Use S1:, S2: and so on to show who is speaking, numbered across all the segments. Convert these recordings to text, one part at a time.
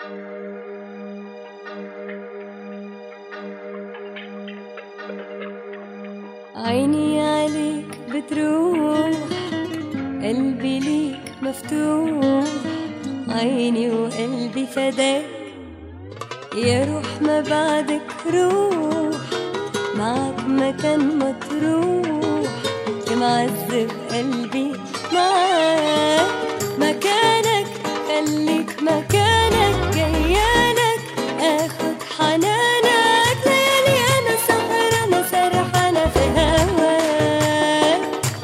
S1: عيني عليك بتروح قلبي ليك مفتوح عيني وقلبي فداك يا روح ما بعدك روح معك مكان ما تروح يا معذب قلبي معاك مكانك خليك مكانك جيالك اخد حنانك ليالي انا سهرانة سرحانة في هواك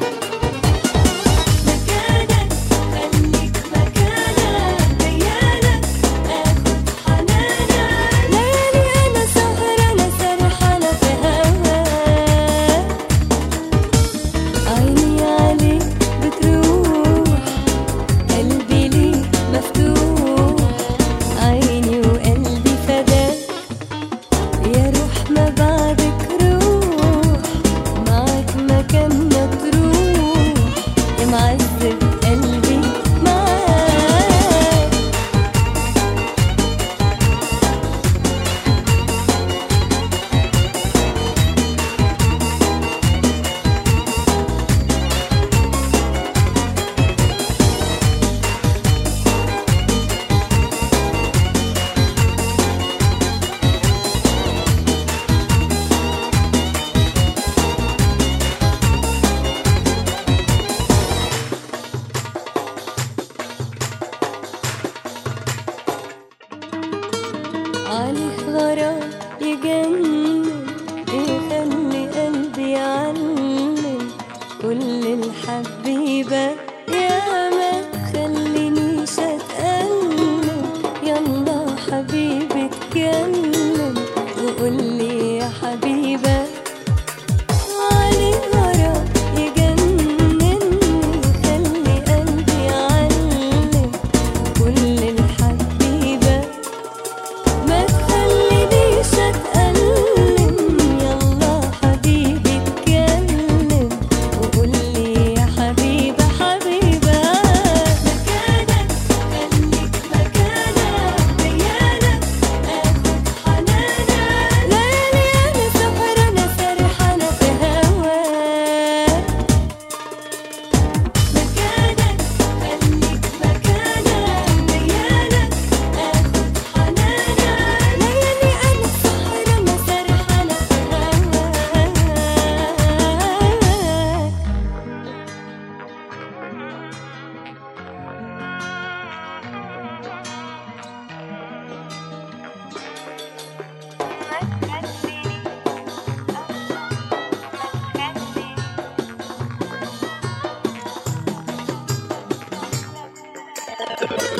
S1: مكانك خليك مكانك جيالك اخد حنانك ليالي انا سهرانة سرحانة في هواك عيني عليك بتروح قلبي ليك مفتوح عيني وقلبي فداك يا روح ما بعدك روح معك مكان ما تروح يا معذب قلبي معاك عليك غرام يجنن يخلي قلبي يعلم كل الحبيبة يا ما تخلينيش اتألم يلا حبيبي اتكلم وقولي يا حبيبة عليك غرام يجنن يخلي قلبي يعلم كل الحبيبة ما تخلينيش اتألم يلا حبيبي اتكلم وقولي يا حبيبة حبيبة مكانك خليك مكانك ليالك اخد حنانك ليالي انا سهرانة سرحانة في هواك مكانك خليك مكانك ليالك اخد حنانك ليالي انا سهرانة سرحانة في هواك
S2: Thank you.